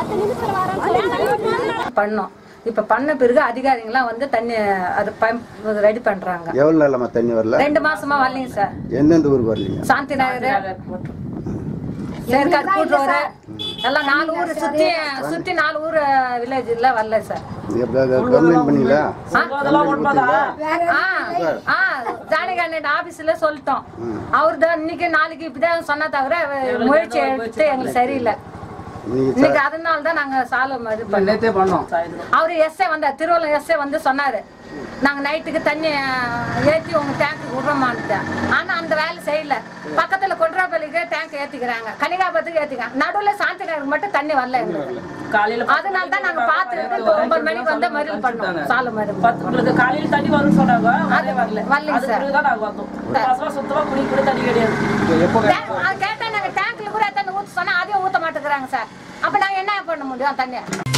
பண்ணோம் இப்ப பண்ண பிறகு அதிகாரிங்களாம் வந்து தண்ணி அது பம்ப் ரெடி பண்றாங்க எவ்வளோ நாளம்மா தண்ணி வரல ரெண்டு மாசமா வரலைங்க சார் எந்தெந்த ஊருக்கு வரலீங்க சாந்தி நகர் சேர்க்காடு கூட்டுறவு எல்லாம் நாலு ஊர் சுத்தி சுத்தி நாலு ஊர் வில்லேஜ்ல வரல சார் கம்ப்ளைண்ட் பண்ணீங்களா ஆ ஆ ஜானகி ஆபீஸ்ல சொல்லிட்டோம் அவர் தான் இன்னைக்கு நாளைக்கு இப்படிதான் சொன்னா தவிர முயற்சி எடுத்து எங்களுக்கு சரியில்லை நீங்கள் இன்னைக்கு அதனால தான் நாங்க சாலை இது பண்ணோம் நேத்தே பண்ணோம் அவரு எஸ்ஏ வந்தார் திருவள்ளம் எஸ்ஏ வந்து சொன்னாரு நாங்க நைட்டுக்கு தண்ணி ஏத்தி உங்க டேங்க்கு விடுறோமான்ட்டு ஆனா அந்த வேலை செய்யல பக்கத்துல கொன்றாப்பள்ளிக்கு டேங்க் ஏத்திக்கிறாங்க கனிகாபத்துக்கு ஏத்திக்கிறாங்க நடுவுல சாந்தி நகருக்கு மட்டும் தண்ணி வரல எங்களுக்கு காலையில அதனால தான் நாங்க பார்த்துட்டு இப்போ ஒன்பது மணிக்கு வந்து மறியல் பண்ணோம் சாலை மறியல் பத்து உங்களுக்கு காலையில தண்ணி வரும்னு சொன்னாங்க அதே வரல வரலைங்க அது சார். பிறகுதான் நாங்க வந்தோம் ஒரு மாசமா சுத்தமா குடி கூட தண்ணி கிடையாது எப்போ டேங்க் அது கேட்டா நாங்க டேங்க்ல கூட தண்ணி ஊத்த சொன்னா அதையும் ஊத்த மாட்டேங்கிறாங்க சார் அப்ப நாங்க என்ன பண்ண முடியும் தண்ணி